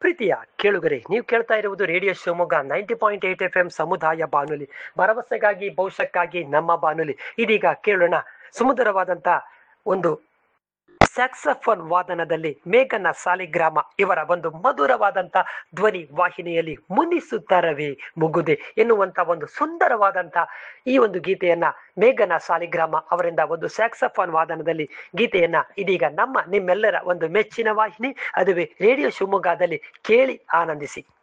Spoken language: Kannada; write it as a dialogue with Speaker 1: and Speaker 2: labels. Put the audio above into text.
Speaker 1: ಪ್ರೀತಿಯ ಕೇಳುಗರೆ ನೀವು ಕೇಳ್ತಾ ಇರುವುದು radio Shivamogga ninety point eight F M ಸಮುದಾಯ ಬಾನುಲಿ ಭರವಸೆಗಾಗಿ ಭವಿಷ್ಯಕ್ಕಾಗಿ ನಮ್ಮ ಬಾನುಲಿ ಇದೀಗ ಕೇಳೋಣ ಸುಮಧುರವಾದಂತ ಒಂದು ಸ್ಯಾಕ್ಸಫೋನ್ ವಾದನದಲ್ಲಿ ಮೇಘನ ಸಾಲಿಗ್ರಾಮ ಇವರ ಒಂದು ಮಧುರವಾದಂತ ಧ್ವನಿ ವಾಹಿನಿಯಲ್ಲಿ ಮುನಿಸುತ್ತರವೇ ಮುಗುದೆ ಎನ್ನುವಂತ ಒಂದು ಸುಂದರವಾದಂತ ಈ ಒಂದು ಗೀತೆಯನ್ನ ಮೇಘನ ಸಾಲಿಗ್ರಾಮ ಅವರಿಂದ ಒಂದು ಸ್ಯಾಕ್ಸಫೋನ್ ವಾದನದಲ್ಲಿ ಗೀತೆಯನ್ನ ಇದೀಗ ನಮ್ಮ ನಿಮ್ಮೆಲ್ಲರ ಒಂದು ಮೆಚ್ಚಿನ ವಾಹಿನಿ ಅದುವೇ ರೇಡಿಯೋ ಶಿವಮೊಗ್ಗದಲ್ಲಿ ಕೇಳಿ ಆನಂದಿಸಿ